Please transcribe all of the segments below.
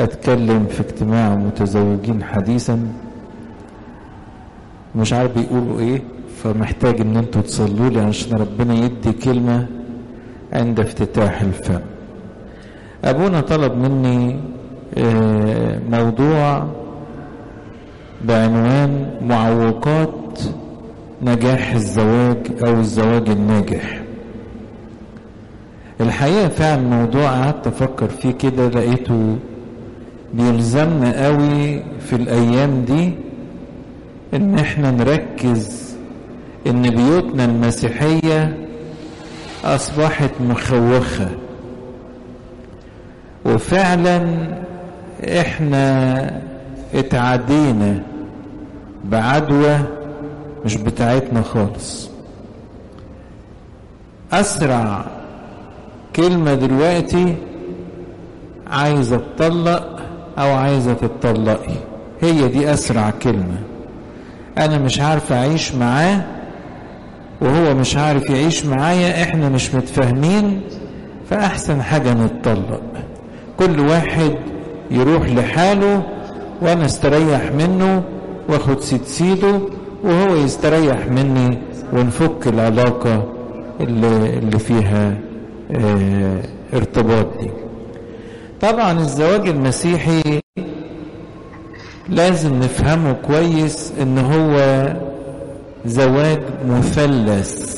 اتكلم في اجتماع متزوجين حديثا مش عارف بيقولوا ايه فمحتاج ان انتوا تصلوا لي عشان ربنا يدي كلمة عند افتتاح الفم ابونا طلب مني موضوع بعنوان معوقات نجاح الزواج او الزواج الناجح الحقيقة فعلا الموضوع قعدت افكر فيه كده لقيته بيلزمنا قوي في الايام دي ان احنا نركز ان بيوتنا المسيحية اصبحت مخوخة وفعلا احنا اتعدينا بعدوى مش بتاعتنا خالص اسرع كلمة دلوقتي عايزة تطلق او عايزة تتطلقي هي دي اسرع كلمة انا مش عارف اعيش معاه وهو مش عارف يعيش معايا احنا مش متفاهمين فاحسن حاجة نتطلق كل واحد يروح لحاله وانا استريح منه واخد سيد سيده وهو يستريح مني ونفك العلاقة اللي, اللي فيها اه ارتباط دي طبعا الزواج المسيحي لازم نفهمه كويس ان هو زواج مثلث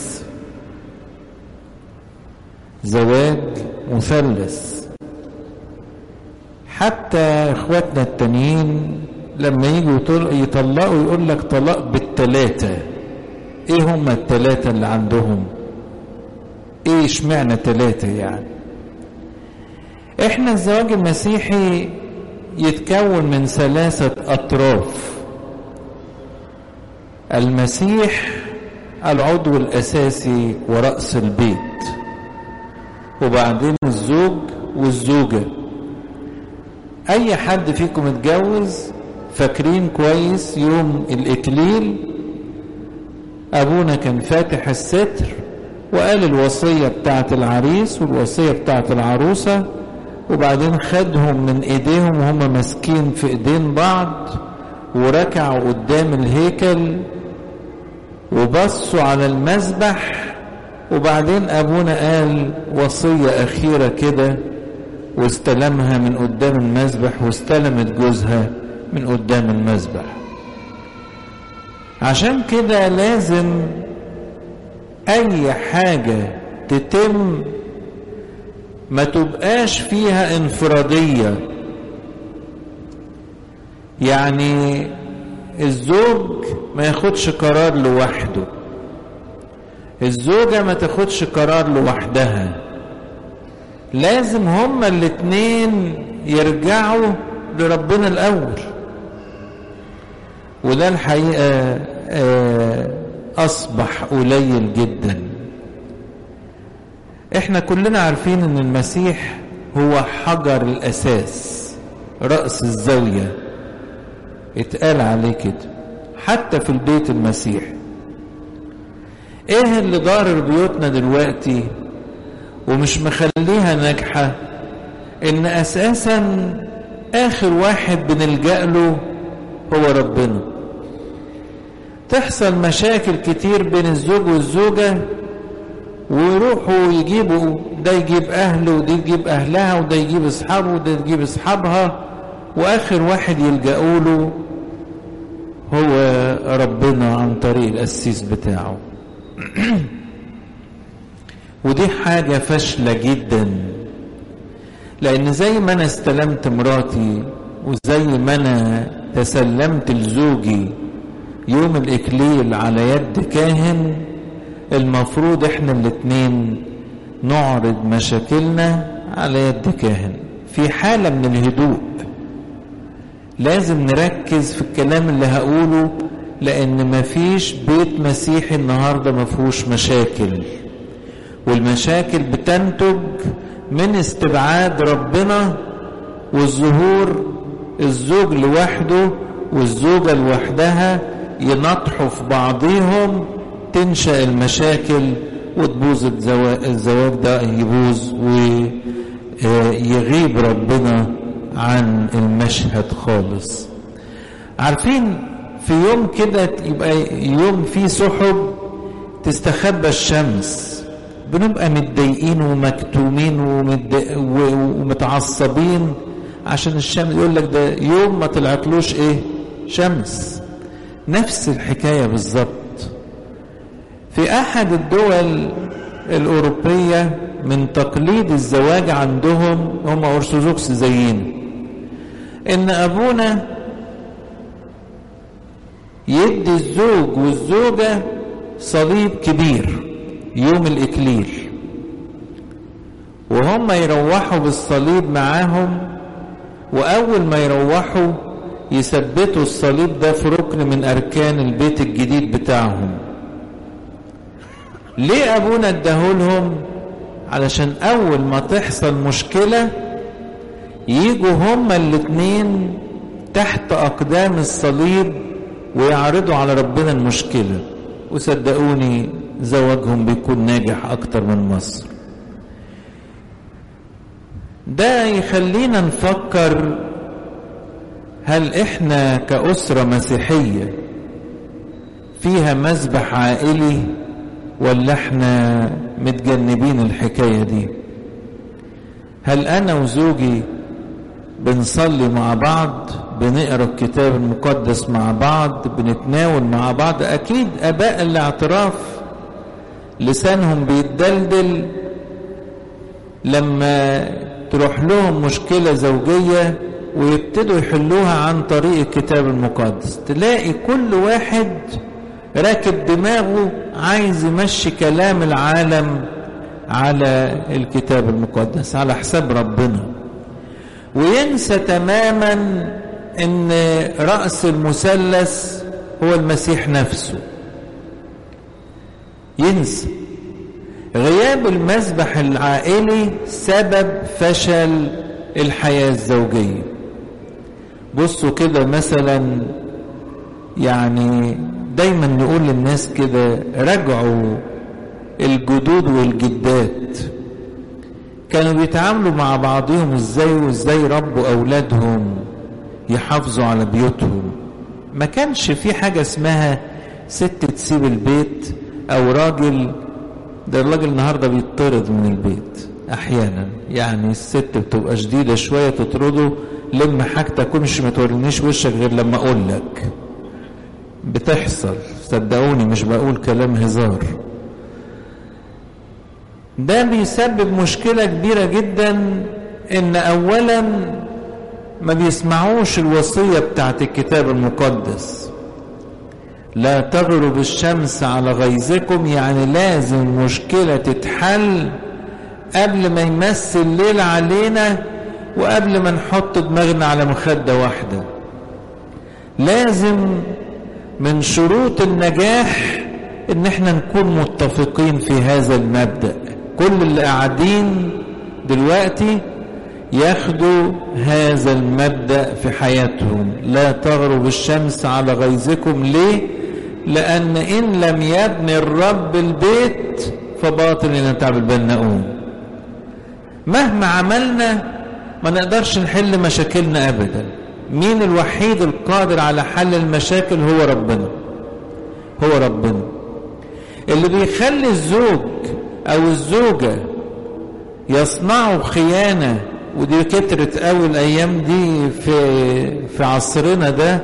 زواج مثلث حتى اخواتنا التانيين لما يجوا يطلقوا يقول لك طلاق بالتلاتة ايه هم التلاتة اللي عندهم ايه اشمعنى تلاتة يعني احنا الزواج المسيحي يتكون من ثلاثة اطراف المسيح العضو الاساسي ورأس البيت وبعدين الزوج والزوجة اي حد فيكم اتجوز فاكرين كويس يوم الاكليل ابونا كان فاتح الستر وقال الوصية بتاعت العريس والوصية بتاعت العروسة وبعدين خدهم من ايديهم وهم ماسكين في ايدين بعض وركعوا قدام الهيكل وبصوا على المذبح وبعدين ابونا قال وصية اخيرة كده واستلمها من قدام المذبح واستلمت جوزها من قدام المذبح عشان كده لازم اي حاجة تتم ما تبقاش فيها انفرادية يعني الزوج ما ياخدش قرار لوحده الزوجة ما تاخدش قرار لوحدها لازم هما الاتنين يرجعوا لربنا الاول وده الحقيقة اصبح قليل جدا احنا كلنا عارفين ان المسيح هو حجر الاساس رأس الزاوية اتقال عليه كده حتى في البيت المسيح ايه اللي ضارر بيوتنا دلوقتي ومش مخليها ناجحة ان اساسا اخر واحد بنلجأ له هو ربنا تحصل مشاكل كتير بين الزوج والزوجة ويروحوا يجيبوا ده يجيب اهله وده يجيب اهلها وده يجيب اصحابه وده يجيب اصحابها واخر واحد يلجأوا له هو ربنا عن طريق القسيس بتاعه ودي حاجة فاشلة جدا لأن زي ما أنا استلمت مراتي وزي ما أنا تسلمت لزوجي يوم الإكليل على يد كاهن المفروض احنا الاتنين نعرض مشاكلنا على يد كاهن في حالة من الهدوء لازم نركز في الكلام اللي هقوله لأن مفيش بيت مسيحي النهاردة مفهوش مشاكل والمشاكل بتنتج من استبعاد ربنا والظهور الزوج لوحده والزوجة لوحدها ينطحوا في بعضهم تنشأ المشاكل وتبوظ الزواج ده يبوظ ويغيب ربنا عن المشهد خالص عارفين في يوم كده يبقى يوم فيه سحب تستخبى الشمس بنبقى متضايقين ومكتومين ومتعصبين عشان الشمس يقول لك ده يوم ما طلعتلوش ايه شمس نفس الحكايه بالظبط في احد الدول الاوروبيه من تقليد الزواج عندهم هم ارثوذكس زينا ان ابونا يدي الزوج والزوجه صليب كبير يوم الاكليل وهم يروحوا بالصليب معاهم واول ما يروحوا يثبتوا الصليب ده في ركن من اركان البيت الجديد بتاعهم ليه ابونا اداهولهم علشان اول ما تحصل مشكلة يجوا هما الاتنين تحت اقدام الصليب ويعرضوا على ربنا المشكلة وصدقوني زواجهم بيكون ناجح اكتر من مصر ده يخلينا نفكر هل احنا كأسرة مسيحية فيها مذبح عائلي ولا احنا متجنبين الحكاية دي هل انا وزوجي بنصلي مع بعض بنقرا الكتاب المقدس مع بعض بنتناول مع بعض اكيد اباء الاعتراف لسانهم بيتدلدل لما تروح لهم مشكلة زوجية ويبتدوا يحلوها عن طريق الكتاب المقدس تلاقي كل واحد راكب دماغه عايز يمشي كلام العالم على الكتاب المقدس على حساب ربنا وينسى تماما ان رأس المثلث هو المسيح نفسه ينسى غياب المذبح العائلي سبب فشل الحياة الزوجية بصوا كده مثلا يعني دايما نقول للناس كده راجعوا الجدود والجدات كانوا بيتعاملوا مع بعضهم ازاي وازاي ربوا اولادهم يحافظوا على بيوتهم ما كانش في حاجة اسمها ست تسيب البيت او راجل ده الراجل النهاردة بيطرد من البيت احيانا يعني الست بتبقى شديدة شوية تطرده لم حاجتك ومش ما تورينيش وشك غير لما اقول لك بتحصل صدقوني مش بقول كلام هزار ده بيسبب مشكلة كبيرة جدا ان اولا ما بيسمعوش الوصية بتاعت الكتاب المقدس لا تغرب الشمس على غيظكم يعني لازم المشكلة تتحل قبل ما يمثل الليل علينا وقبل ما نحط دماغنا على مخدة واحدة لازم من شروط النجاح ان احنا نكون متفقين في هذا المبدأ كل اللي قاعدين دلوقتي ياخدوا هذا المبدأ في حياتهم لا تغرب الشمس على غيظكم ليه لأن إن لم يبني الرب البيت فباطل نتعب البناؤون مهما عملنا ما نقدرش نحل مشاكلنا أبدا مين الوحيد القادر على حل المشاكل هو ربنا هو ربنا اللي بيخلي الزوج أو الزوجة يصنعوا خيانة ودي كترت قوي الأيام دي في في عصرنا ده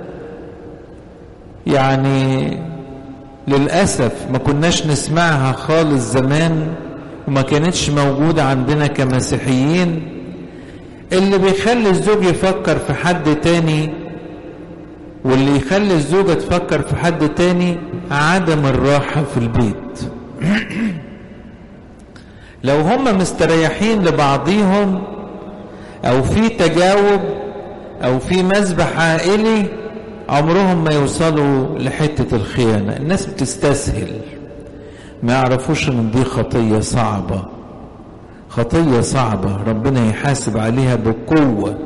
يعني للأسف ما كناش نسمعها خالص زمان وما كانتش موجودة عندنا كمسيحيين اللي بيخلي الزوج يفكر في حد تاني واللي يخلي الزوجة تفكر في حد تاني عدم الراحة في البيت لو هم مستريحين لبعضيهم او في تجاوب او في مذبح عائلي عمرهم ما يوصلوا لحتة الخيانة الناس بتستسهل ما يعرفوش ان دي خطية صعبة خطية صعبة ربنا يحاسب عليها بقوة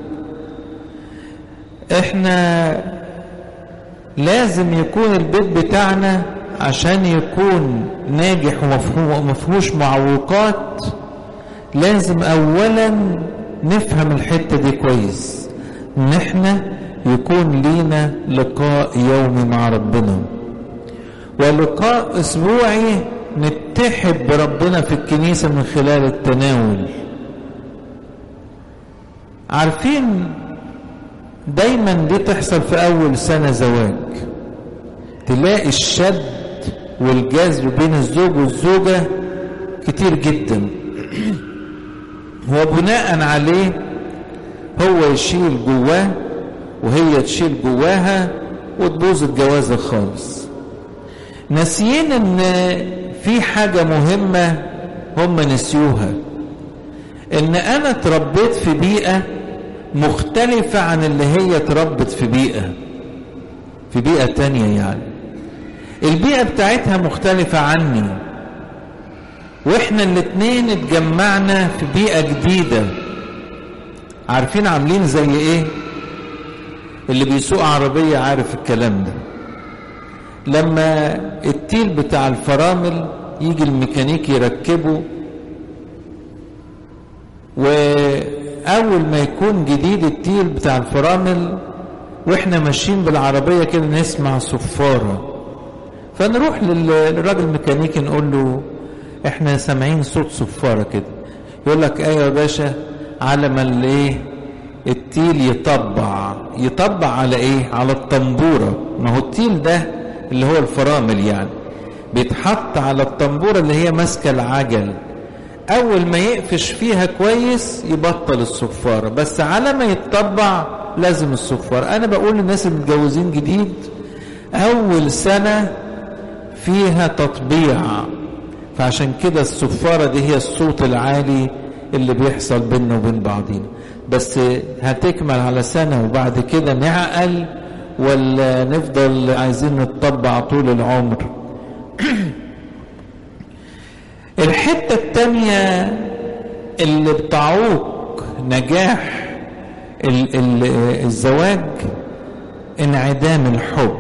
احنا لازم يكون البيت بتاعنا عشان يكون ناجح ومفهوش معوقات لازم اولا نفهم الحتة دي كويس ان احنا يكون لينا لقاء يومي مع ربنا ولقاء اسبوعي نتحد بربنا في الكنيسة من خلال التناول عارفين دايما دي تحصل في اول سنة زواج تلاقي الشد والجذب بين الزوج والزوجة كتير جدا وبناء عليه هو يشيل جواه وهي تشيل جواها وتبوظ الجوازة خالص ناسيين ان في حاجة مهمة هم نسيوها ان انا اتربيت في بيئة مختلفة عن اللي هي اتربت في بيئة في بيئة تانية يعني البيئة بتاعتها مختلفة عني واحنا الاتنين اتجمعنا في بيئة جديدة عارفين عاملين زي ايه اللي بيسوق عربية عارف الكلام ده لما التيل بتاع الفرامل يجي الميكانيك يركبه وأول ما يكون جديد التيل بتاع الفرامل واحنا ماشيين بالعربية كده نسمع صفارة فنروح للراجل الميكانيكي نقول له احنا سامعين صوت صفارة كده يقول لك ايوه يا باشا على ما الايه التيل يطبع يطبع على ايه على الطنبورة ما هو التيل ده اللي هو الفرامل يعني بيتحط على الطنبورة اللي هي ماسكة العجل اول ما يقفش فيها كويس يبطل الصفارة بس على ما يتطبع لازم الصفارة انا بقول للناس المتجوزين جديد اول سنة فيها تطبيع فعشان كده الصفارة دي هي الصوت العالي اللي بيحصل بيننا وبين بعضينا بس هتكمل على سنة وبعد كده نعقل ولا نفضل عايزين نتطبع طول العمر الحتة التانية اللي بتعوق نجاح ال ال الزواج انعدام الحب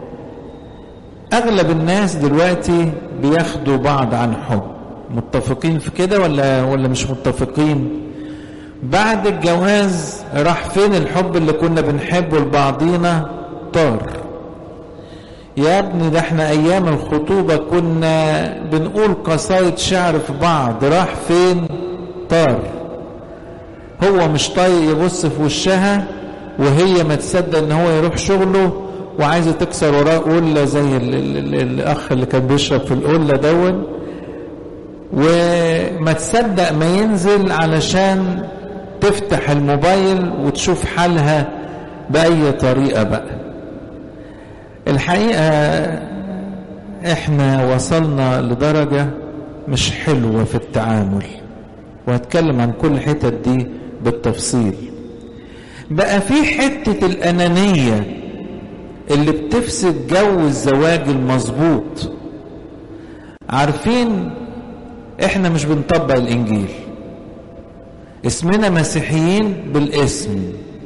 اغلب الناس دلوقتي بياخدوا بعض عن حب متفقين في كده ولا ولا مش متفقين بعد الجواز راح فين الحب اللي كنا بنحبه لبعضينا طار يا ابني ده احنا ايام الخطوبة كنا بنقول قصايد شعر في بعض راح فين طار هو مش طايق يبص في وشها وهي ما تصدق ان هو يروح شغله وعايزه تكسر وراه قله زي ال ال ال الاخ اللي كان بيشرب في القله دون وما تصدق ما ينزل علشان تفتح الموبايل وتشوف حالها بأي طريقة بقى الحقيقة احنا وصلنا لدرجة مش حلوة في التعامل وهتكلم عن كل حتت دي بالتفصيل بقى في حتة الأنانية اللي بتفسد جو الزواج المظبوط عارفين احنا مش بنطبق الانجيل اسمنا مسيحيين بالاسم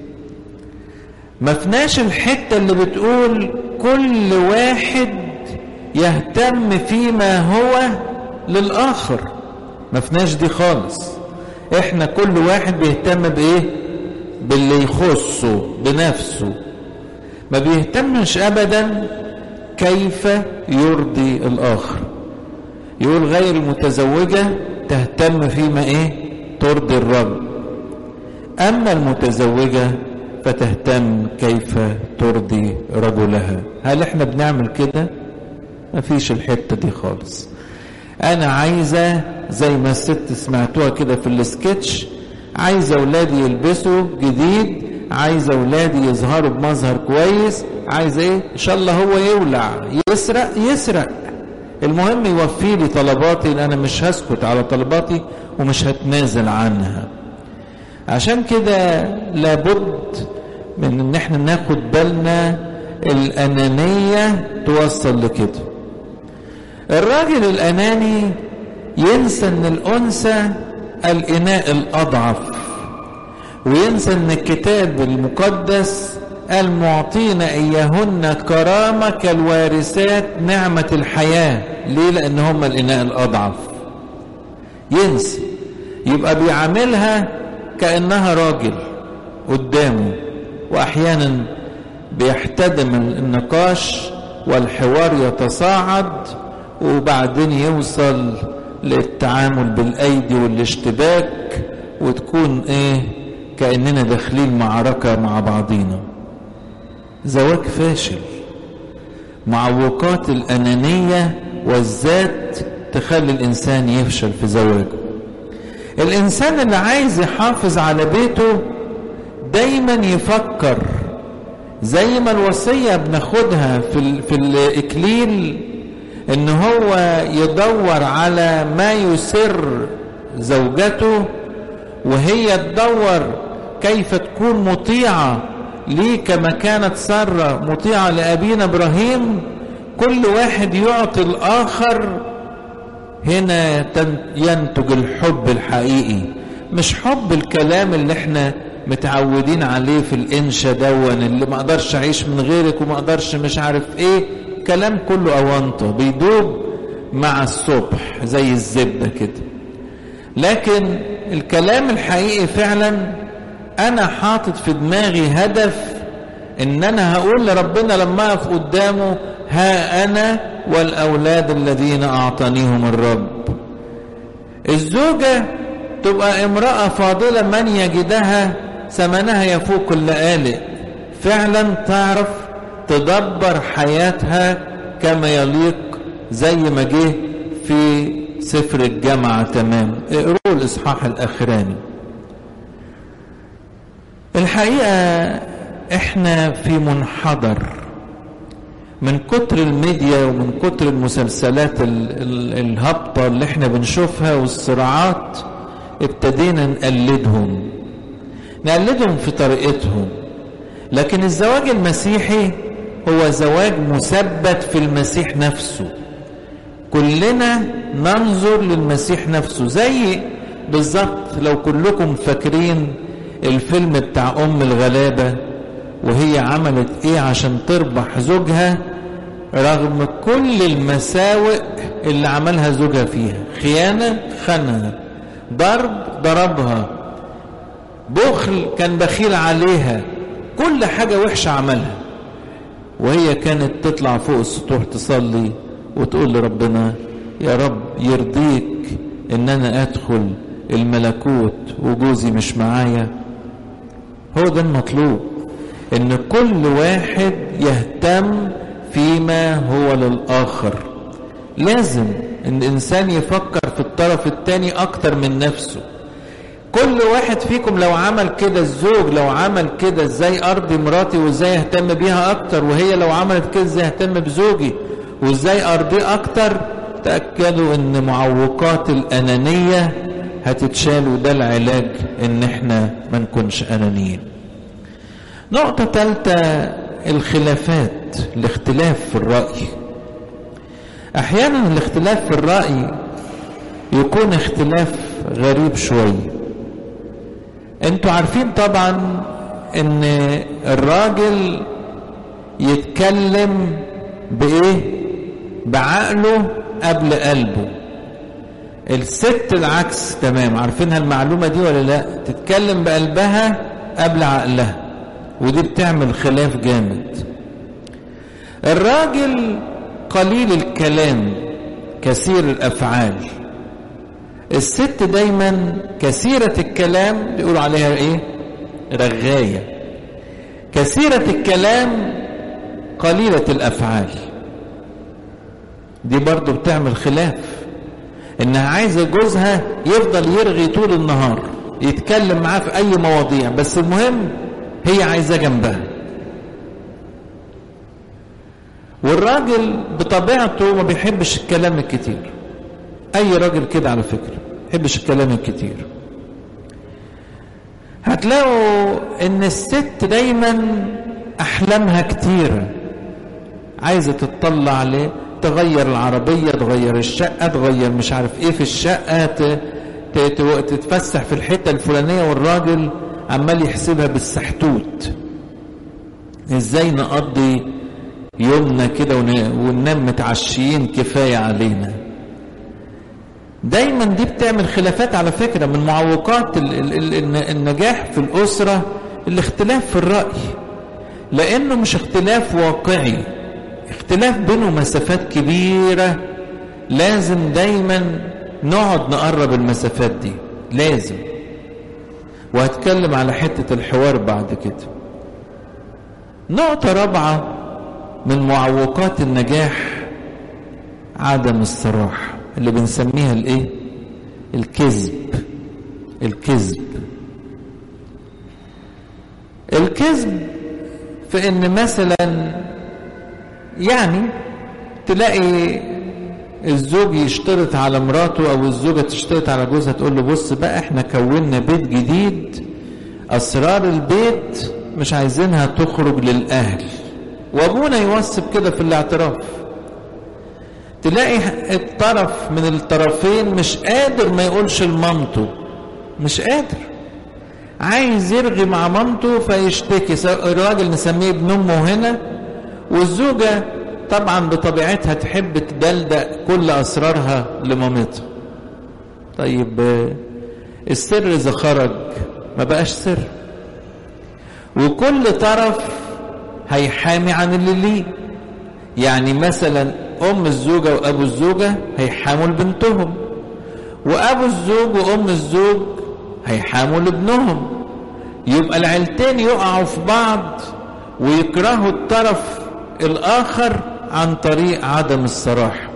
ما فناش الحتة اللي بتقول كل واحد يهتم فيما هو للآخر ما فناش دي خالص احنا كل واحد بيهتم بايه باللي يخصه بنفسه ما بيهتمش ابدا كيف يرضي الاخر يقول غير المتزوجة تهتم فيما ايه ترضي الرب اما المتزوجة فتهتم كيف ترضي رجلها هل احنا بنعمل كده مفيش الحتة دي خالص انا عايزة زي ما الست سمعتوها كده في السكتش عايزة اولادي يلبسوا جديد عايزة اولادي يظهروا بمظهر كويس عايزة ايه ان شاء الله هو يولع يسرق يسرق المهم يوفي لي طلباتي لان انا مش هسكت على طلباتي ومش هتنازل عنها عشان كده لابد من ان احنا ناخد بالنا الانانية توصل لكده الراجل الاناني ينسى ان الانثى الاناء الاضعف وينسى ان الكتاب المقدس قال معطينا اياهن كرامه كالوارثات نعمه الحياه ليه لان هم الاناء الاضعف ينسى يبقى بيعاملها كأنها راجل قدامه وأحيانا بيحتدم النقاش والحوار يتصاعد وبعدين يوصل للتعامل بالأيدي والاشتباك وتكون ايه كأننا داخلين معركة مع بعضينا زواج فاشل معوقات الأنانية والذات تخلي الإنسان يفشل في زواجه الإنسان اللي عايز يحافظ على بيته دايما يفكر زي ما الوصية بناخدها في, ال... في الإكليل إن هو يدور على ما يسر زوجته وهي تدور كيف تكون مطيعة ليه كما كانت سارة مطيعة لأبينا إبراهيم كل واحد يعطي الآخر هنا ينتج الحب الحقيقي مش حب الكلام اللي احنا متعودين عليه في الانشا دون اللي ما اقدرش اعيش من غيرك وما اقدرش مش عارف ايه كلام كله اونطه بيدوب مع الصبح زي الزبده كده لكن الكلام الحقيقي فعلا انا حاطط في دماغي هدف ان انا هقول لربنا لما اقف قدامه ها انا والاولاد الذين اعطانيهم الرب الزوجه تبقى امراه فاضله من يجدها ثمنها يفوق كل آلئ فعلا تعرف تدبر حياتها كما يليق زي ما جه في سفر الجامعة تمام اقروا الإصحاح الأخراني الحقيقة احنا في منحدر من كتر الميديا ومن كتر المسلسلات الهابطة اللي احنا بنشوفها والصراعات ابتدينا نقلدهم نقلدهم في طريقتهم لكن الزواج المسيحي هو زواج مثبت في المسيح نفسه كلنا ننظر للمسيح نفسه زي بالظبط لو كلكم فاكرين الفيلم بتاع ام الغلابه وهي عملت ايه عشان تربح زوجها رغم كل المساوئ اللي عملها زوجها فيها خيانه خانها ضرب ضربها بخل كان بخيل عليها كل حاجة وحشة عملها وهي كانت تطلع فوق السطوح تصلي وتقول لربنا يا رب يرضيك ان انا ادخل الملكوت وجوزي مش معايا هو ده المطلوب ان كل واحد يهتم فيما هو للاخر لازم ان الانسان يفكر في الطرف الثاني اكتر من نفسه كل واحد فيكم لو عمل كده الزوج لو عمل كده ازاي ارضي مراتي وازاي اهتم بيها اكتر وهي لو عملت كده ازاي اهتم بزوجي وازاي ارضيه اكتر تاكدوا ان معوقات الانانيه هتتشال وده العلاج ان احنا ما نكونش انانيين نقطه ثالثه الخلافات الاختلاف في الراي احيانا الاختلاف في الراي يكون اختلاف غريب شويه انتوا عارفين طبعا ان الراجل يتكلم بايه بعقله قبل قلبه الست العكس تمام عارفينها المعلومة دي ولا لا تتكلم بقلبها قبل عقلها ودي بتعمل خلاف جامد الراجل قليل الكلام كثير الافعال الست دايما كثيرة الكلام بيقولوا عليها ايه رغاية كثيرة الكلام قليلة الافعال دي برضو بتعمل خلاف انها عايزة جوزها يفضل يرغي طول النهار يتكلم معاه في اي مواضيع بس المهم هي عايزة جنبها والراجل بطبيعته ما بيحبش الكلام الكتير اي راجل كده على فكره ما يحبش الكلام الكتير هتلاقوا ان الست دايما احلامها كتيره عايزه تطلع عليه تغير العربيه تغير الشقه تغير مش عارف ايه في الشقه تتفسح في الحته الفلانيه والراجل عمال يحسبها بالسحتوت ازاي نقضي يومنا كده وننام متعشيين كفايه علينا دايما دي بتعمل خلافات على فكرة من معوقات النجاح في الأسرة الاختلاف في الرأي لأنه مش اختلاف واقعي اختلاف بينه مسافات كبيرة لازم دايما نقعد نقرب المسافات دي لازم وهتكلم على حتة الحوار بعد كده نقطة رابعة من معوقات النجاح عدم الصراحة اللي بنسميها الايه الكذب الكذب الكذب في ان مثلا يعني تلاقي الزوج يشترط على مراته او الزوجه تشترط على جوزها تقول له بص بقى احنا كونا بيت جديد اسرار البيت مش عايزينها تخرج للاهل وابونا يوصف كده في الاعتراف تلاقي الطرف من الطرفين مش قادر ما يقولش لمامته مش قادر عايز يرغي مع مامته فيشتكي الراجل نسميه ابن امه هنا والزوجه طبعا بطبيعتها تحب تدلدق كل اسرارها لمامتها طيب السر اذا خرج ما بقاش سر وكل طرف هيحامي عن اللي ليه يعني مثلا ام الزوجه وابو الزوجه هيحاموا لبنتهم وابو الزوج وام الزوج هيحاموا لابنهم يبقى العيلتين يقعوا في بعض ويكرهوا الطرف الاخر عن طريق عدم الصراحه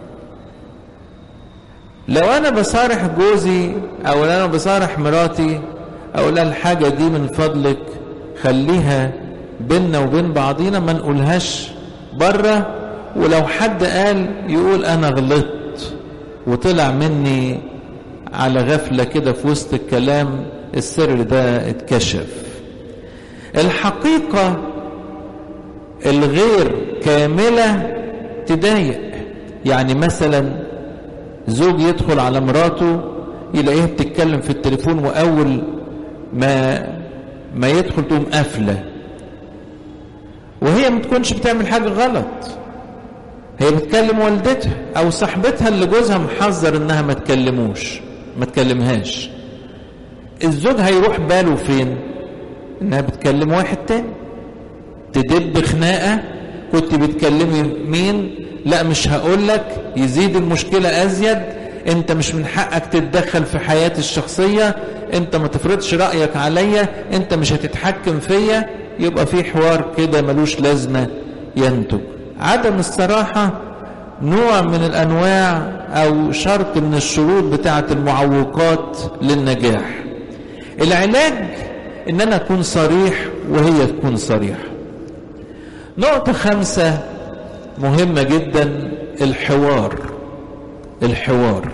لو انا بصارح جوزي او انا بصارح مراتي اقول لها الحاجه دي من فضلك خليها بيننا وبين بعضينا ما نقولهاش بره ولو حد قال يقول انا غلطت وطلع مني على غفله كده في وسط الكلام السر ده اتكشف الحقيقه الغير كامله تضايق يعني مثلا زوج يدخل على مراته يلاقيها بتتكلم في التليفون واول ما ما يدخل تقوم قافله وهي ما تكونش بتعمل حاجه غلط هي بتكلم والدتها او صاحبتها اللي جوزها محذر انها ما تكلموش ما تكلمهاش الزوج هيروح باله فين انها بتكلم واحد تاني تدب خناقه كنت بتكلمي مين لا مش هقول لك يزيد المشكله ازيد انت مش من حقك تتدخل في حياتي الشخصيه انت ما تفرضش رايك عليا انت مش هتتحكم فيا يبقى في حوار كده ملوش لازمه ينتج عدم الصراحه نوع من الانواع او شرط من الشروط بتاعه المعوقات للنجاح العلاج ان انا اكون صريح وهي تكون صريحه نقطه خمسه مهمه جدا الحوار الحوار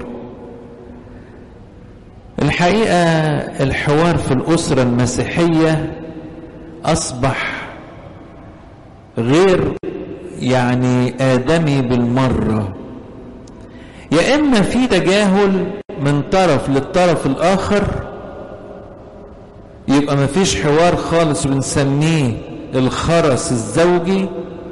الحقيقه الحوار في الاسره المسيحيه اصبح غير يعني آدمي بالمرة يا إما في تجاهل من طرف للطرف الآخر يبقى ما فيش حوار خالص بنسميه الخرس الزوجي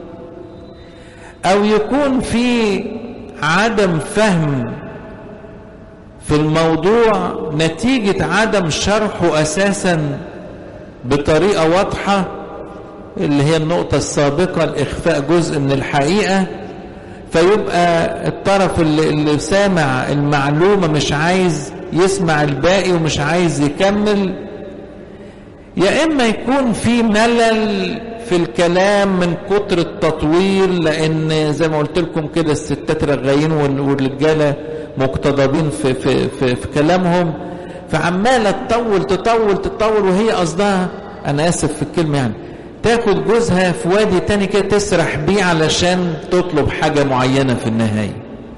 أو يكون في عدم فهم في الموضوع نتيجة عدم شرحه أساسا بطريقة واضحة اللي هي النقطة السابقة الإخفاء جزء من الحقيقة فيبقى الطرف اللي, اللي سامع المعلومة مش عايز يسمع الباقي ومش عايز يكمل يا إما يكون في ملل في الكلام من كتر التطويل لأن زي ما قلت لكم كده الستات رغايين والرجالة مقتضبين في, في, في, في كلامهم فعمالة تطول تطول تطول وهي قصدها أنا آسف في الكلمة يعني تاخد جوزها في وادي تاني كده تسرح بيه علشان تطلب حاجة معينة في النهاية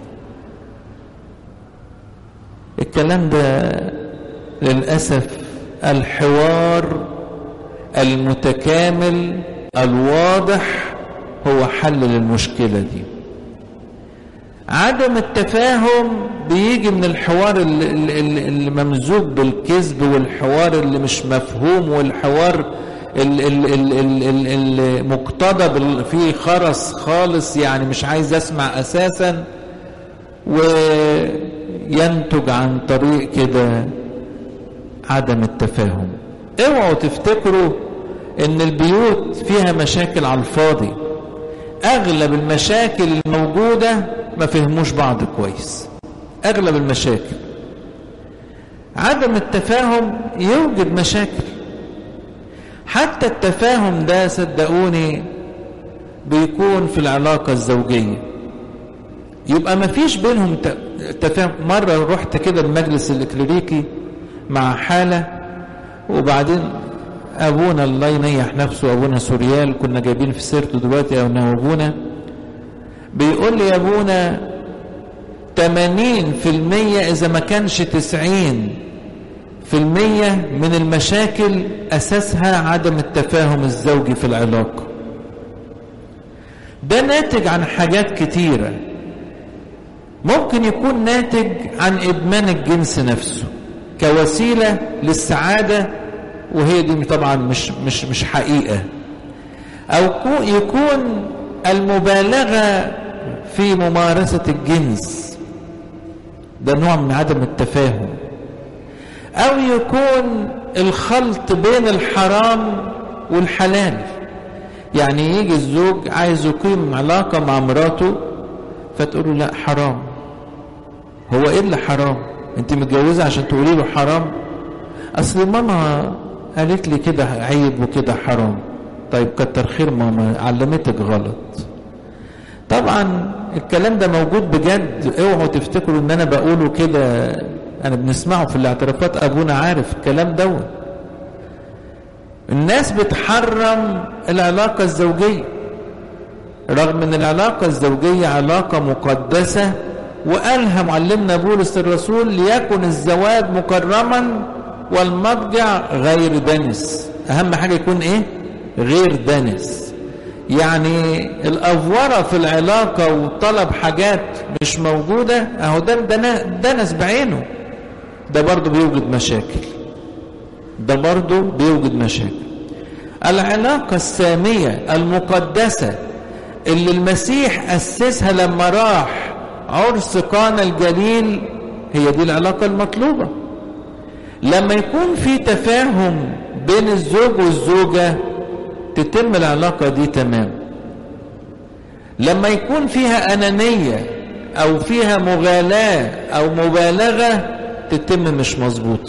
الكلام ده للأسف الحوار المتكامل الواضح هو حل للمشكلة دي عدم التفاهم بيجي من الحوار اللي ممزوج بالكذب والحوار اللي مش مفهوم والحوار المقتضى فيه خرس خالص يعني مش عايز اسمع اساسا و ينتج عن طريق كده عدم التفاهم اوعوا تفتكروا ان البيوت فيها مشاكل على الفاضي اغلب المشاكل الموجودة ما فهموش بعض كويس اغلب المشاكل عدم التفاهم يوجد مشاكل حتى التفاهم ده صدقوني بيكون في العلاقة الزوجية يبقى ما فيش بينهم تفاهم مرة رحت كده المجلس الإكليريكي مع حالة وبعدين أبونا الله ينيح نفسه أبونا سوريال كنا جايبين في سيرته دلوقتي أو أبونا بيقول لي يا أبونا 80% إذا ما كانش 90 في المية من المشاكل أساسها عدم التفاهم الزوجي في العلاقة ده ناتج عن حاجات كتيرة ممكن يكون ناتج عن إدمان الجنس نفسه كوسيلة للسعادة وهي دي طبعا مش, مش, مش حقيقة أو يكون المبالغة في ممارسة الجنس ده نوع من عدم التفاهم أو يكون الخلط بين الحرام والحلال يعني يجي الزوج عايز يقيم علاقة مع مراته فتقول له لا حرام هو ايه اللي حرام انت متجوزة عشان تقولي له حرام اصل ماما قالت لي كده عيب وكده حرام طيب كتر خير ماما علمتك غلط طبعا الكلام ده موجود بجد اوعوا تفتكروا ان انا بقوله كده انا بنسمعه في الاعترافات ابونا عارف الكلام دوت الناس بتحرم العلاقة الزوجية رغم ان العلاقة الزوجية علاقة مقدسة وقالها معلمنا بولس الرسول ليكن الزواج مكرما والمضجع غير دنس اهم حاجة يكون ايه غير دنس يعني الافورة في العلاقة وطلب حاجات مش موجودة اهو ده دنس بعينه ده برضه بيوجد مشاكل ده برضه بيوجد مشاكل العلاقة السامية المقدسة اللي المسيح أسسها لما راح عرس قانا الجليل هي دي العلاقة المطلوبة لما يكون في تفاهم بين الزوج والزوجة تتم العلاقة دي تمام لما يكون فيها أنانية أو فيها مغالاة أو مبالغة تتم مش مظبوطة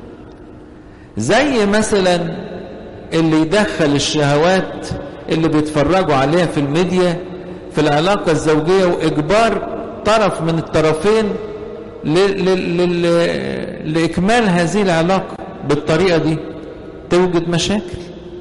زي مثلا اللي يدخل الشهوات اللي بيتفرجوا عليها في الميديا في العلاقة الزوجية وإجبار طرف من الطرفين لإكمال هذه العلاقة بالطريقة دي توجد مشاكل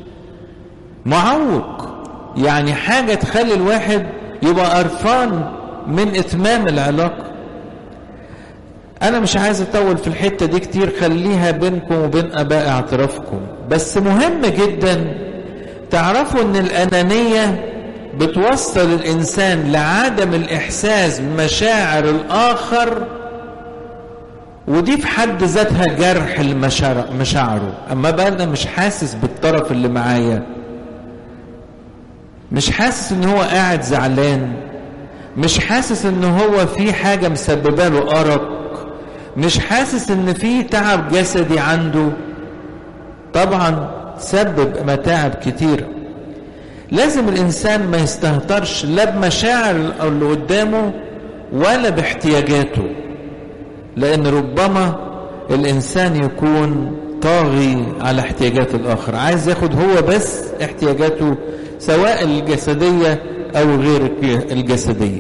معوق يعني حاجة تخلي الواحد يبقى قرفان من إتمام العلاقة أنا مش عايز أطول في الحتة دي كتير خليها بينكم وبين أباء اعترافكم بس مهم جدا تعرفوا أن الأنانية بتوصل الإنسان لعدم الإحساس بمشاعر الآخر ودي في حد ذاتها جرح لمشاعره أما بقى أنا مش حاسس بالطرف اللي معايا مش حاسس ان هو قاعد زعلان مش حاسس ان هو في حاجة مسببة له أرق مش حاسس ان في تعب جسدي عنده طبعا سبب متاعب كتيرة لازم الإنسان ما يستهترش لا بمشاعر اللي قدامه ولا باحتياجاته لأن ربما الإنسان يكون طاغي على احتياجات الآخر عايز ياخد هو بس احتياجاته سواء الجسدية أو غير الجسدية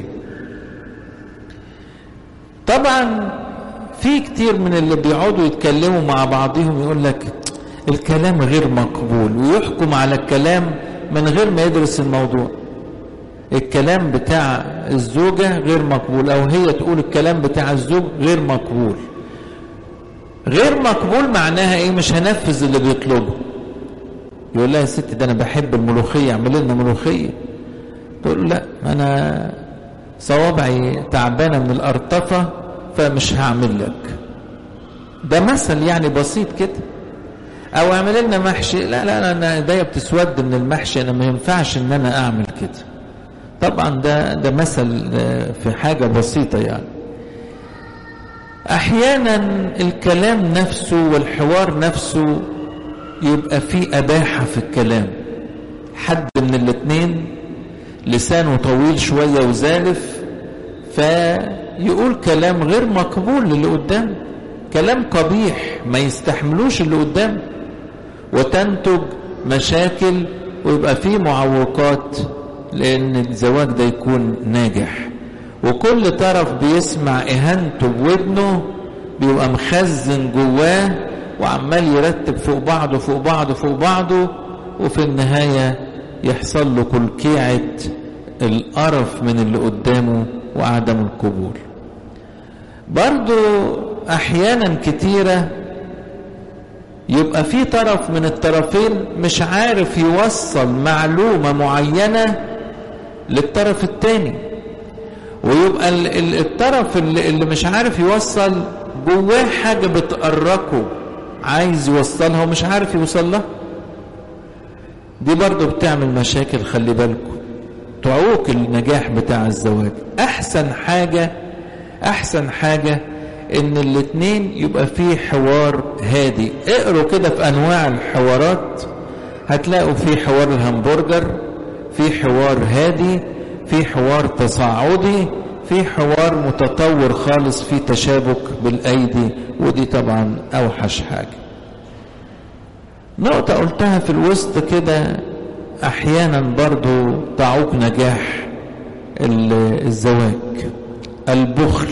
طبعا في كتير من اللي بيقعدوا يتكلموا مع بعضهم يقول لك الكلام غير مقبول ويحكم على الكلام من غير ما يدرس الموضوع الكلام بتاع الزوجة غير مقبول أو هي تقول الكلام بتاع الزوج غير مقبول غير مقبول معناها ايه مش هنفذ اللي بيطلبه يقول لها يا ست ده انا بحب الملوخيه اعمل لنا ملوخيه تقول لا انا صوابعي تعبانه من الارطفه فمش هعمل لك ده مثل يعني بسيط كده او اعمل لنا محشي لا لا انا ايديا بتسود من المحشي انا ما ينفعش ان انا اعمل كده طبعا ده ده مثل في حاجه بسيطه يعني احيانا الكلام نفسه والحوار نفسه يبقى فيه اباحه في الكلام حد من الاتنين لسانه طويل شويه وزالف فيقول كلام غير مقبول للي قدام كلام قبيح ما يستحملوش اللي قدام وتنتج مشاكل ويبقى فيه معوقات لان الزواج ده يكون ناجح وكل طرف بيسمع اهانته بودنه بيبقى مخزن جواه وعمال يرتب فوق بعضه فوق بعضه فوق بعضه وفي النهاية يحصل له كلكيعة القرف من اللي قدامه وعدم القبول برضو احيانا كتيرة يبقى في طرف من الطرفين مش عارف يوصل معلومة معينة للطرف التاني ويبقى الطرف اللي مش عارف يوصل جواه حاجة بتقرقه عايز يوصلها ومش عارف يوصلها دي برضو بتعمل مشاكل خلي بالكم تعوق النجاح بتاع الزواج احسن حاجة احسن حاجة ان الاتنين يبقى فيه حوار هادي اقروا كده في انواع الحوارات هتلاقوا في حوار الهمبرجر في حوار هادي في حوار تصاعدي في حوار متطور خالص في تشابك بالايدي ودي طبعا اوحش حاجه نقطة قلتها في الوسط كده احيانا برضو تعوق نجاح الزواج البخل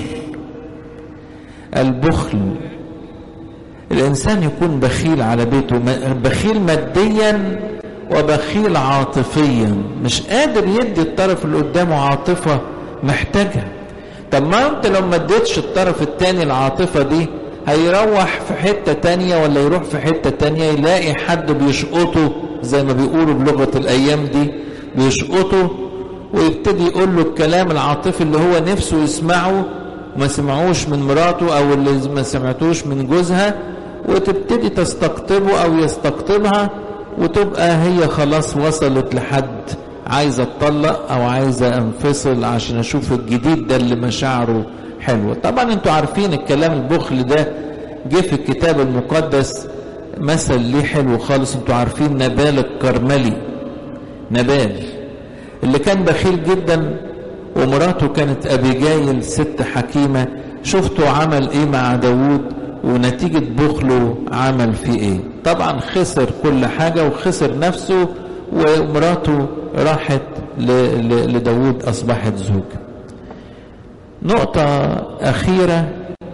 البخل الانسان يكون بخيل على بيته بخيل ماديا وبخيل عاطفيا مش قادر يدي الطرف اللي قدامه عاطفة محتاجها طب ما انت لو ما اديتش الطرف التاني العاطفة دي هيروح في حتة تانية ولا يروح في حتة تانية يلاقي حد بيشقطه زي ما بيقولوا بلغة الأيام دي بيشقطه ويبتدي يقول له الكلام العاطفي اللي هو نفسه يسمعه ما سمعوش من مراته أو اللي ما سمعتوش من جوزها وتبتدي تستقطبه أو يستقطبها وتبقى هي خلاص وصلت لحد عايزة اتطلق او عايزة انفصل عشان اشوف الجديد ده اللي مشاعره حلوة طبعا انتوا عارفين الكلام البخل ده جه في الكتاب المقدس مثل ليه حلو خالص انتوا عارفين نبال الكرملي نبال اللي كان بخيل جدا ومراته كانت ابيجايل ست حكيمة شفتوا عمل ايه مع داوود ونتيجة بخله عمل فيه ايه طبعا خسر كل حاجة وخسر نفسه ومراته راحت لداود أصبحت زوج نقطة أخيرة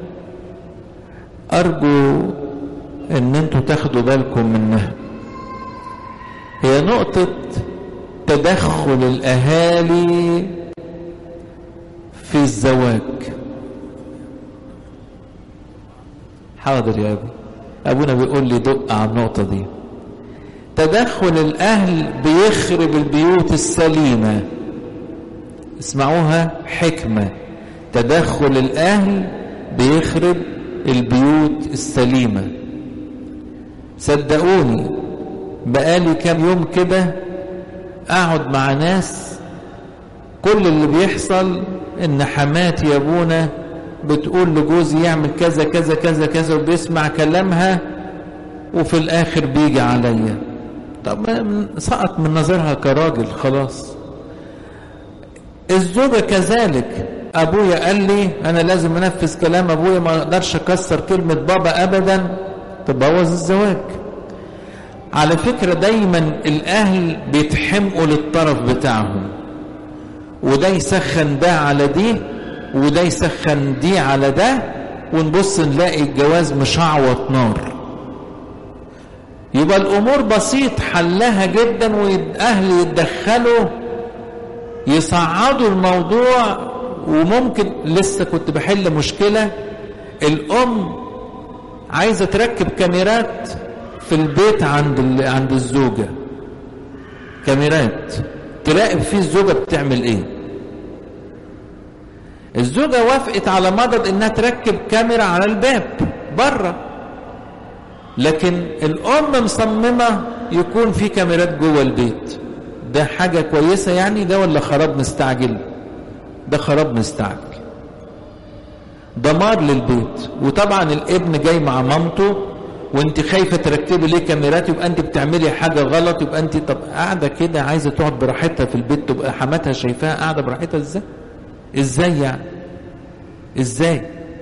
أرجو أن أنتوا تاخدوا بالكم منها هي نقطة تدخل الأهالي في الزواج حاضر يا أبي أبونا بيقول لي دق على النقطة دي تدخل الأهل بيخرب البيوت السليمة اسمعوها حكمة تدخل الأهل بيخرب البيوت السليمة صدقوني بقالي كام يوم كده أقعد مع ناس كل اللي بيحصل إن حماتي يا أبونا بتقول لجوزي يعمل كذا كذا كذا كذا وبيسمع كلامها وفي الآخر بيجي عليا طب سقط من نظرها كراجل خلاص الزوجة كذلك ابويا قال لي انا لازم انفذ كلام ابويا ما اقدرش اكسر كلمة بابا ابدا تبوظ الزواج على فكرة دايما الاهل بيتحمقوا للطرف بتاعهم وده يسخن ده على دي وده يسخن دي على ده ونبص نلاقي الجواز مشعوط نار يبقى الامور بسيط حلها جدا والاهل يتدخلوا يصعدوا الموضوع وممكن لسه كنت بحل مشكلة الام عايزة تركب كاميرات في البيت عند عند الزوجة كاميرات تراقب فيه الزوجة بتعمل ايه الزوجة وافقت على مضض انها تركب كاميرا على الباب بره لكن الام مصممة يكون في كاميرات جوه البيت ده حاجة كويسة يعني ده ولا خراب مستعجل ده خراب مستعجل دمار للبيت وطبعا الابن جاي مع مامته وانت خايفه تركبي ليه كاميرات يبقى انت بتعملي حاجه غلط يبقى انت طب قاعده كده عايزه تقعد براحتها في البيت تبقى حماتها شايفاها قاعده براحتها ازاي ازاي يعني ازاي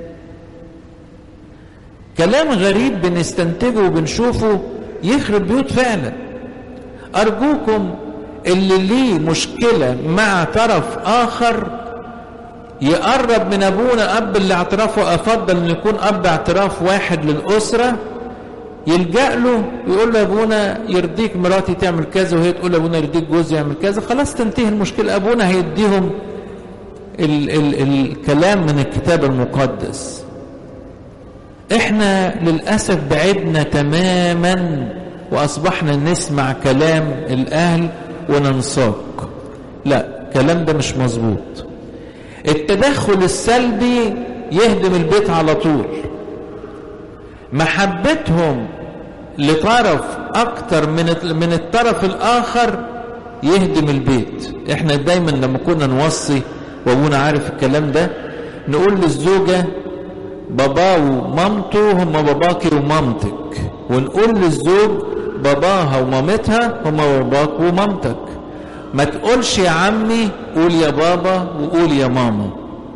كلام غريب بنستنتجه وبنشوفه يخرب بيوت فعلا ارجوكم اللي ليه مشكله مع طرف اخر يقرب من ابونا اب الاعتراف وافضل ان يكون اب اعتراف واحد للاسره يلجا له يقول له يا ابونا يرضيك مراتي تعمل كذا وهي تقول ابونا يرضيك جوزي يعمل كذا خلاص تنتهي المشكله ابونا هيديهم ال ال الكلام من الكتاب المقدس احنا للاسف بعدنا تماما واصبحنا نسمع كلام الاهل وننساق لا الكلام ده مش مظبوط التدخل السلبي يهدم البيت على طول محبتهم لطرف اكتر من من الطرف الاخر يهدم البيت احنا دايما لما كنا نوصي وابونا عارف الكلام ده نقول للزوجه باباه ومامته هم باباكي ومامتك ونقول للزوج باباها ومامتها هم باباك ومامتك ما تقولش يا عمي قول يا بابا وقول يا ماما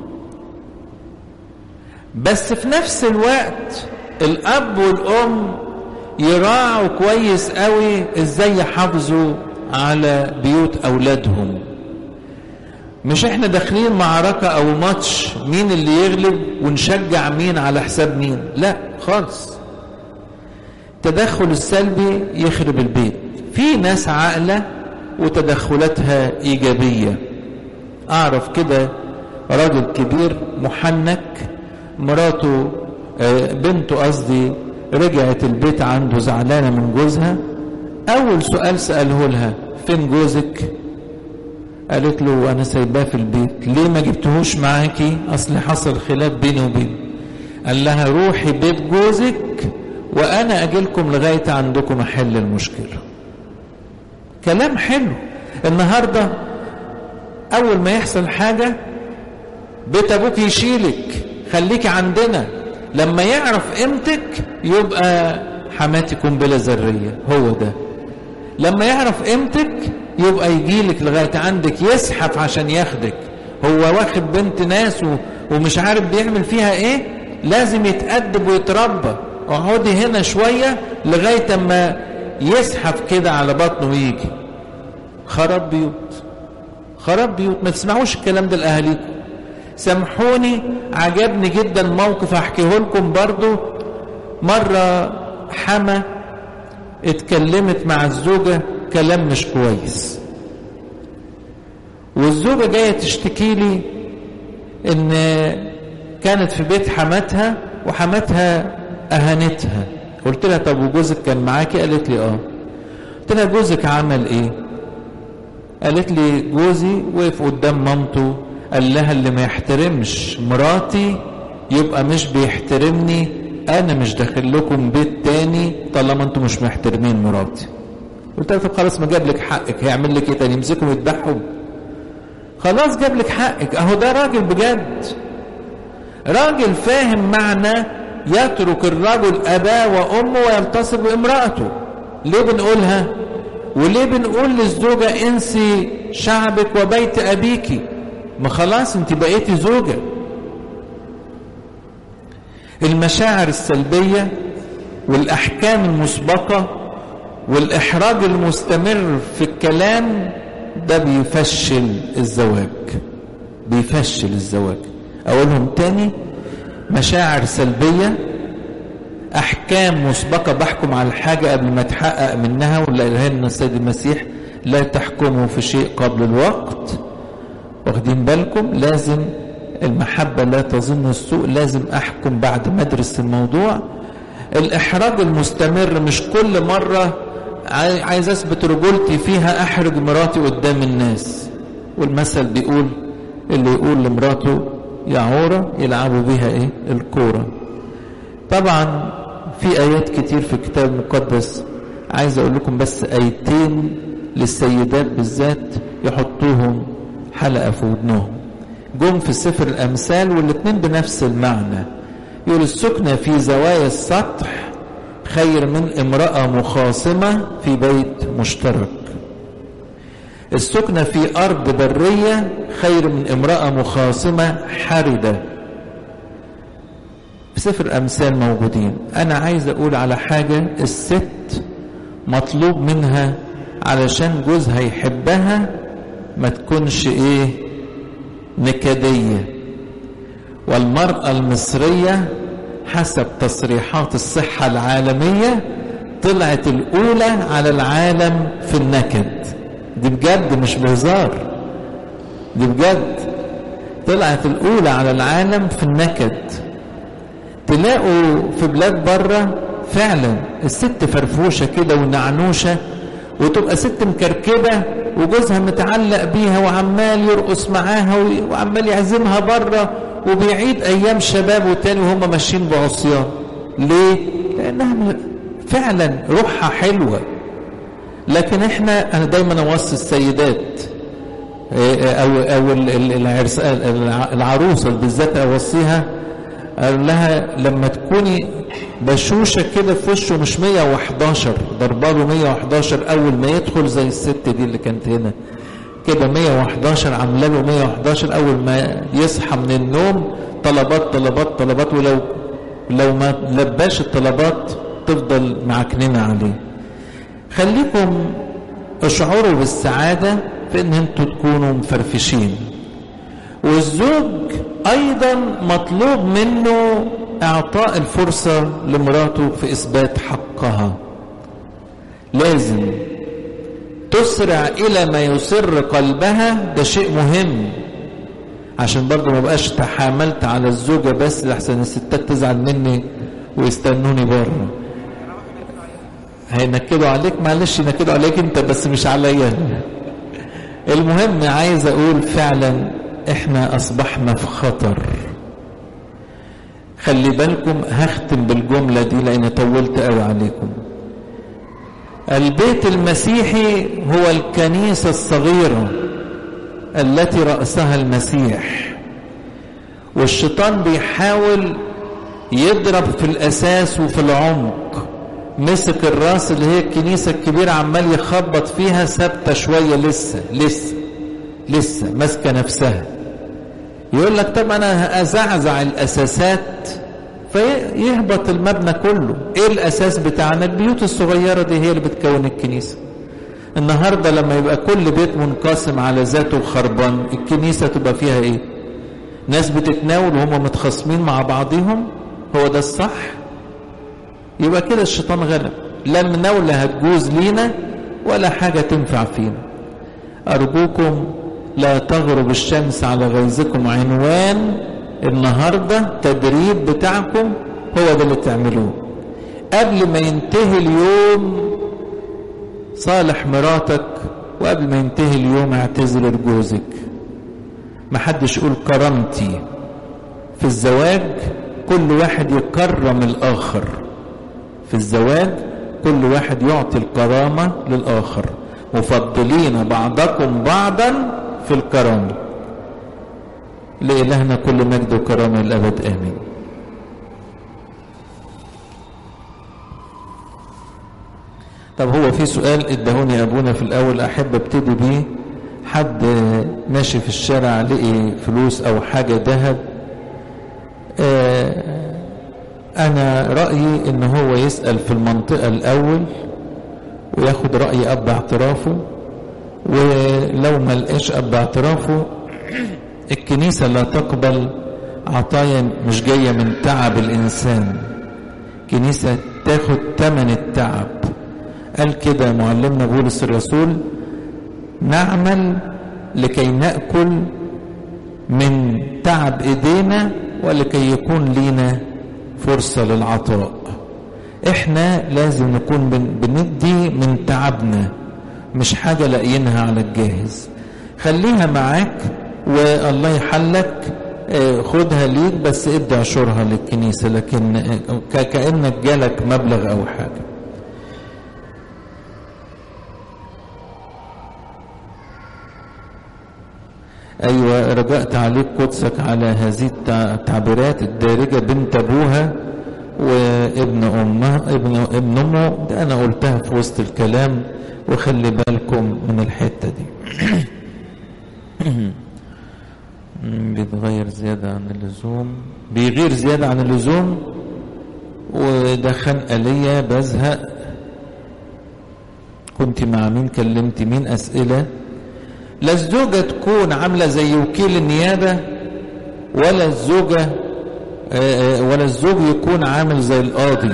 بس في نفس الوقت الاب والام يراعوا كويس قوي ازاي يحافظوا على بيوت اولادهم مش احنا داخلين معركة او ماتش مين اللي يغلب ونشجع مين على حساب مين لا خالص التدخل السلبي يخرب البيت في ناس عاقلة وتدخلاتها ايجابية اعرف كده راجل كبير محنك مراته بنته قصدي رجعت البيت عنده زعلانة من جوزها اول سؤال سأله لها فين جوزك قالت له انا سايباه في البيت ليه ما جبتهوش معاكي اصل حصل خلاف بيني وبينه قال لها روحي بيت جوزك وانا اجيلكم لغايه عندكم احل المشكله كلام حلو النهارده اول ما يحصل حاجه بيت ابوك يشيلك خليكي عندنا لما يعرف قيمتك يبقى حماتي قنبله ذريه هو ده لما يعرف قيمتك يبقى يجيلك لغايه عندك يزحف عشان ياخدك هو واخد بنت ناس ومش عارف بيعمل فيها ايه لازم يتأدب ويتربى اقعدي هنا شويه لغايه اما يزحف كده على بطنه ويجي خراب بيوت خراب بيوت ما تسمعوش الكلام ده لاهاليكم سامحوني عجبني جدا موقف احكيه لكم برضو مره حما اتكلمت مع الزوجه كلام مش كويس والزوجة جاية تشتكي لي ان كانت في بيت حماتها وحماتها اهانتها قلت لها طب وجوزك كان معاكي قالت لي اه قلت لها جوزك عمل ايه قالت لي جوزي وقف قدام مامته قال لها اللي ما يحترمش مراتي يبقى مش بيحترمني انا مش داخل لكم بيت تاني طالما انتم مش محترمين مراتي قلت لها طب خلاص ما جاب لك حقك هيعمل لك ايه تاني يمسكهم يذبحهم خلاص جاب لك حقك اهو ده راجل بجد راجل فاهم معنى يترك الرجل اباه وامه ويلتصق بامراته ليه بنقولها وليه بنقول للزوجه انسي شعبك وبيت ابيك ما خلاص انت بقيتي زوجه المشاعر السلبيه والاحكام المسبقه والإحراج المستمر في الكلام ده بيفشل الزواج بيفشل الزواج أقولهم تاني مشاعر سلبية أحكام مسبقة بحكم على الحاجة قبل ما تحقق منها ولا لنا السيد المسيح لا تحكموا في شيء قبل الوقت واخدين بالكم لازم المحبة لا تظن السوء لازم أحكم بعد ما أدرس الموضوع الإحراج المستمر مش كل مرة عايز اثبت رجولتي فيها احرج مراتي قدام الناس والمثل بيقول اللي يقول لمراته يا عوره يلعبوا بيها ايه الكوره طبعا في ايات كتير في الكتاب المقدس عايز اقول لكم بس ايتين للسيدات بالذات يحطوهم حلقه في ودنهم جم في سفر الأمثال والاتنين بنفس المعنى يقول السكنة في زوايا السطح خير من امرأة مخاصمة في بيت مشترك السكنة في أرض برية خير من امرأة مخاصمة حاردة في سفر الأمثال موجودين أنا عايز أقول على حاجة الست مطلوب منها علشان جوزها يحبها ما تكونش إيه نكدية والمرأة المصرية حسب تصريحات الصحة العالمية طلعت الأولى على العالم في النكد دي بجد مش بهزار دي بجد طلعت الأولى على العالم في النكد تلاقوا في بلاد بره فعلا الست فرفوشة كده ونعنوشة وتبقى ست مكركبة وجوزها متعلق بيها وعمال يرقص معاها وعمال يعزمها بره وبيعيد ايام شبابه تاني وهم ماشيين بعصيان ليه لانها فعلا روحها حلوه لكن احنا انا دايما اوصي السيدات او او العرس العروسه بالذات اوصيها قال لها لما تكوني بشوشه كده في وشه مش 111 ضرباله 111 اول ما يدخل زي الست دي اللي كانت هنا كده 111 عامله له 111 اول ما يصحى من النوم طلبات طلبات طلبات ولو لو ما لباش الطلبات تفضل معكننه عليه خليكم اشعروا بالسعاده في ان انتوا تكونوا مفرفشين والزوج ايضا مطلوب منه اعطاء الفرصه لمراته في اثبات حقها لازم تسرع الى ما يسر قلبها ده شيء مهم عشان برضه ما بقاش تحاملت على الزوجة بس لحسن الستات تزعل مني ويستنوني بره هينكدوا عليك معلش ينكدوا عليك انت بس مش عليا المهم عايز اقول فعلا احنا اصبحنا في خطر خلي بالكم هختم بالجملة دي لان طولت قوي عليكم البيت المسيحي هو الكنيسة الصغيرة التي رأسها المسيح والشيطان بيحاول يضرب في الأساس وفي العمق مسك الراس اللي هي الكنيسة الكبيرة عمال يخبط فيها ثابتة شوية لسه لسه لسه ماسكة نفسها يقول لك طب أنا أزعزع الأساسات فيهبط المبنى كله ايه الاساس بتاعنا البيوت الصغيرة دي هي اللي بتكون الكنيسة النهاردة لما يبقى كل بيت منقسم على ذاته وخربان الكنيسة تبقى فيها ايه ناس بتتناول وهم متخاصمين مع بعضهم هو ده الصح يبقى كده الشيطان غلب لا المناولة هتجوز لينا ولا حاجة تنفع فينا أرجوكم لا تغرب الشمس على غيظكم عنوان النهاردة تدريب بتاعكم هو ده اللي تعملوه قبل ما ينتهي اليوم صالح مراتك وقبل ما ينتهي اليوم اعتذر لجوزك محدش يقول كرامتي في الزواج كل واحد يكرم الآخر في الزواج كل واحد يعطي الكرامة للآخر مفضلين بعضكم بعضا في الكرامة لإلهنا كل مجد وكرامة الأبد آمين طب هو في سؤال ادهوني أبونا في الأول أحب ابتدي بيه حد ماشي في الشارع لقي فلوس أو حاجة ذهب أنا رأيي إن هو يسأل في المنطقة الأول وياخد رأي أب اعترافه ولو ما لقاش أب اعترافه الكنيسة لا تقبل عطايا مش جاية من تعب الإنسان كنيسة تاخد ثمن التعب قال كده معلمنا بولس الرسول نعمل لكي نأكل من تعب إيدينا ولكي يكون لينا فرصة للعطاء احنا لازم نكون بندي من تعبنا مش حاجة لاقيينها على الجاهز خليها معاك والله يحلك خدها ليك بس ادي عشورها للكنيسة لكن كأنك جالك مبلغ او حاجة أيوة رجاء تعليق قدسك على هذه التعبيرات الدارجة بنت أبوها وابن أمها ابن ابن أمه ده أنا قلتها في وسط الكلام وخلي بالكم من الحتة دي بيتغير زيادة عن اللزوم بيغير زيادة عن اللزوم وده خنقة ليا بزهق كنت مع مين كلمت مين أسئلة لا الزوجة تكون عاملة زي وكيل النيابة ولا الزوجة ولا الزوج يكون عامل زي القاضي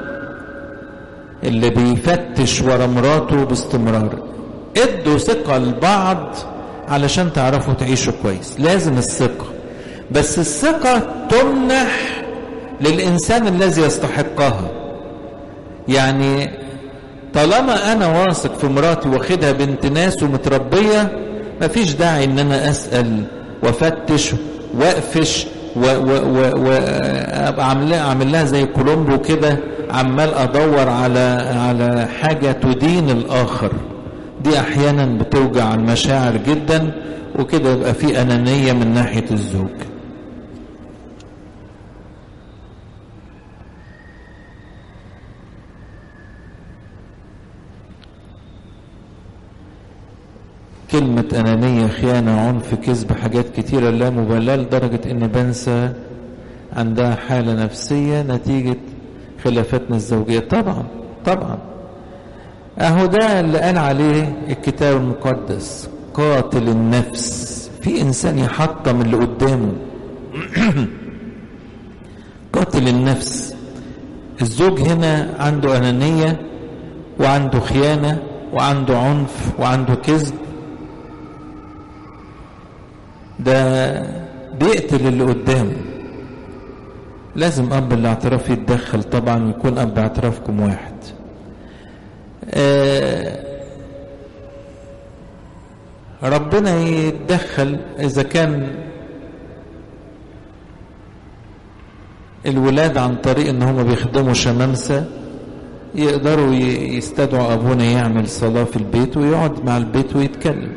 اللي بيفتش ورا مراته باستمرار ادوا ثقة لبعض علشان تعرفوا تعيشوا كويس لازم الثقة بس الثقة تمنح للإنسان الذي يستحقها يعني طالما أنا واثق في مراتي واخدها بنت ناس ومتربية مفيش داعي إن أنا أسأل وأفتش وأقفش وابقى عامل لها زي كولومبو كده عمال ادور على على حاجه تدين الاخر دي احيانا بتوجع المشاعر جدا وكده يبقى في انانيه من ناحيه الزوج كلمة أنانية خيانة عنف كذب حاجات كتيرة لا مبالاة لدرجة إن بنسى عندها حالة نفسية نتيجة خلافاتنا الزوجية طبعا طبعا أهو ده اللي قال عليه الكتاب المقدس قاتل النفس في إنسان يحطم اللي قدامه قاتل النفس الزوج هنا عنده أنانية وعنده خيانة وعنده عنف وعنده كذب ده بيقتل اللي قدامه لازم اب الاعتراف يتدخل طبعا ويكون اب اعترافكم واحد آه ربنا يتدخل اذا كان الولاد عن طريق ان هم بيخدموا شمامسه يقدروا يستدعوا ابونا يعمل صلاه في البيت ويقعد مع البيت ويتكلم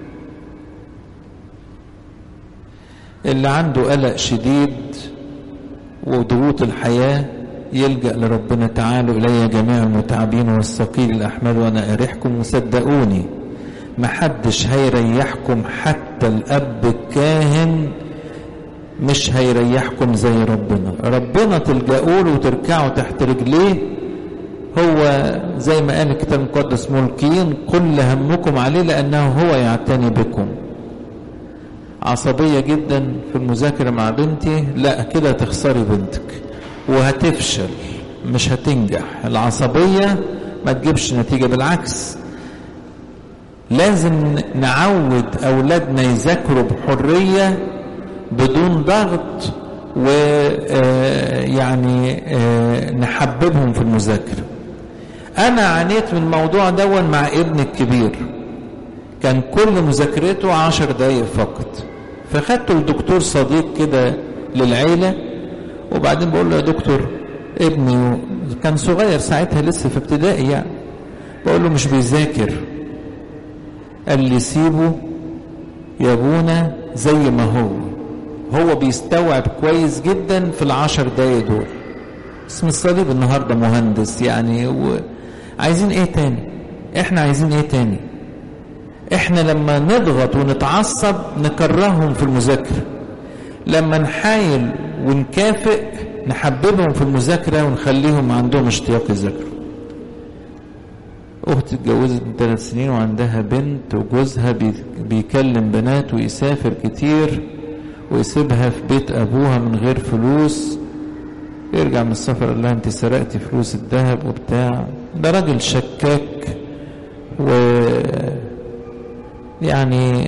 اللي عنده قلق شديد وضغوط الحياة يلجأ لربنا تعالوا إلي جميع المتعبين والثقيل الأحمال وأنا أريحكم وصدقوني محدش هيريحكم حتى الأب الكاهن مش هيريحكم زي ربنا ربنا تلجأوا له وتركعوا تحت رجليه هو زي ما قال الكتاب المقدس ملكين كل همكم عليه لأنه هو يعتني بكم عصبية جدا في المذاكرة مع بنتي لا كده تخسري بنتك وهتفشل مش هتنجح العصبية ما تجيبش نتيجة بالعكس لازم نعود أولادنا يذاكروا بحرية بدون ضغط ويعني نحببهم في المذاكرة أنا عانيت من الموضوع دون مع ابني الكبير كان كل مذاكرته عشر دقايق فقط فخدته لدكتور صديق كده للعيلة وبعدين بقول له يا دكتور ابني كان صغير ساعتها لسه في ابتدائي يعني بقول له مش بيذاكر قال لي سيبه يا ابونا زي ما هو هو بيستوعب كويس جدا في العشر دقايق دول اسم الصليب النهارده مهندس يعني وعايزين ايه تاني احنا عايزين ايه تاني احنا لما نضغط ونتعصب نكرههم في المذاكرة لما نحايل ونكافئ نحببهم في المذاكرة ونخليهم عندهم اشتياق يذاكروا أختي اتجوزت من ثلاث سنين وعندها بنت وجوزها بيكلم بنات ويسافر كتير ويسيبها في بيت أبوها من غير فلوس يرجع من السفر قال لها أنت سرقتي فلوس الذهب وبتاع ده راجل شكاك و يعني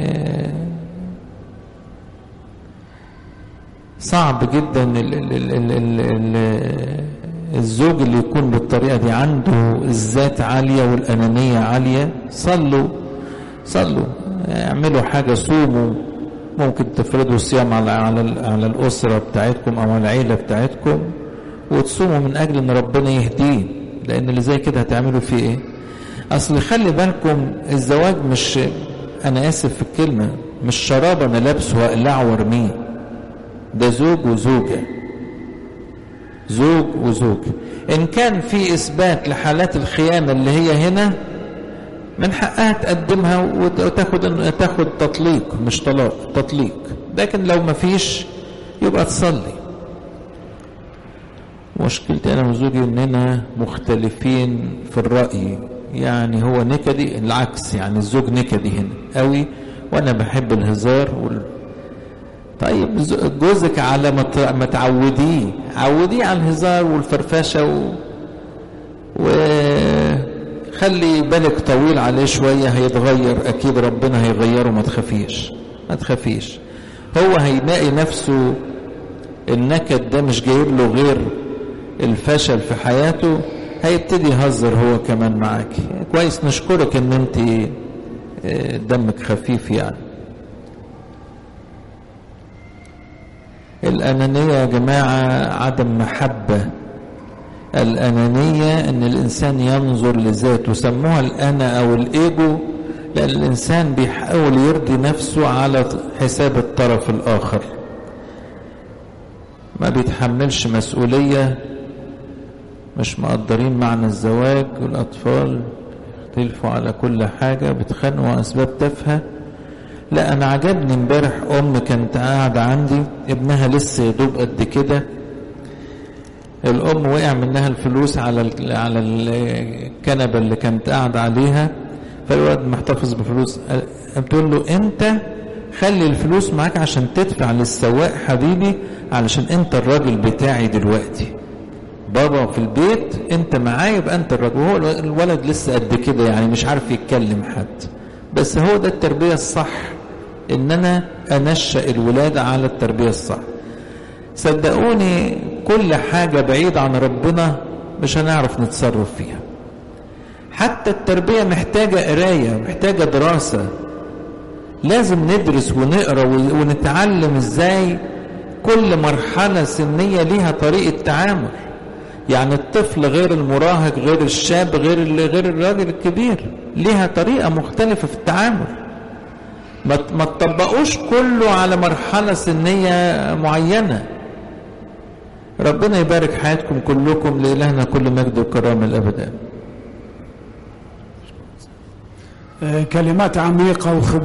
صعب جدا ال ال ال ال ال ال الزوج اللي يكون بالطريقة دي عنده الذات عالية والأنانية عالية صلوا صلوا اعملوا حاجة صوموا ممكن تفرضوا صيام على على على الأسرة بتاعتكم أو على العيلة بتاعتكم وتصوموا من أجل إن ربنا يهديه لأن اللي زي كده هتعملوا فيه إيه؟ أصل خلي بالكم الزواج مش أنا آسف في الكلمة مش شراب انا لابسه واقلعه وارميه ده زوج وزوجة زوج وزوجة ان كان في اثبات لحالات الخيانة اللي هي هنا من حقها تقدمها وتاخد تاخد تطليق مش طلاق تطليق لكن لو ما فيش يبقى تصلي مشكلتي انا وزوجي اننا مختلفين في الرأي يعني هو نكدي العكس يعني الزوج نكدي هنا قوي وانا بحب الهزار وال... طيب جوزك على ما تعوديه عوديه على الهزار والفرفشه و... وخلي بالك طويل عليه شويه هيتغير اكيد ربنا هيغيره ما تخافيش ما تخافيش هو هيلاقي نفسه النكد ده مش جايب له غير الفشل في حياته هيبتدي يهزر هو كمان معاك كويس نشكرك ان انت دمك خفيف يعني الأنانية يا جماعة عدم محبة الأنانية أن الإنسان ينظر لذاته سموها الأنا أو الإيجو لأن الإنسان بيحاول يرضي نفسه على حساب الطرف الآخر ما بيتحملش مسؤولية مش مقدرين معنى الزواج والأطفال يختلفوا على كل حاجة بيتخانقوا أسباب تافهة لا أنا عجبني امبارح أم كانت قاعدة عندي ابنها لسه يدوب قد كده الأم وقع منها الفلوس على على الكنبة اللي كانت قاعدة عليها فالولد محتفظ بفلوس بتقول له أنت خلي الفلوس معاك عشان تدفع للسواق حبيبي علشان أنت الراجل بتاعي دلوقتي بابا في البيت انت معايا يبقى انت الراجل وهو الولد لسه قد كده يعني مش عارف يتكلم حد بس هو ده التربيه الصح ان انا انشا الولاد على التربيه الصح صدقوني كل حاجه بعيد عن ربنا مش هنعرف نتصرف فيها حتى التربيه محتاجه قرايه محتاجه دراسه لازم ندرس ونقرا ونتعلم ازاي كل مرحله سنيه ليها طريقه تعامل يعني الطفل غير المراهق غير الشاب غير غير الراجل الكبير ليها طريقه مختلفه في التعامل ما تطبقوش كله على مرحله سنيه معينه ربنا يبارك حياتكم كلكم لإلهنا كل مجد وكرامه الابد كلمات عميقه وخبرة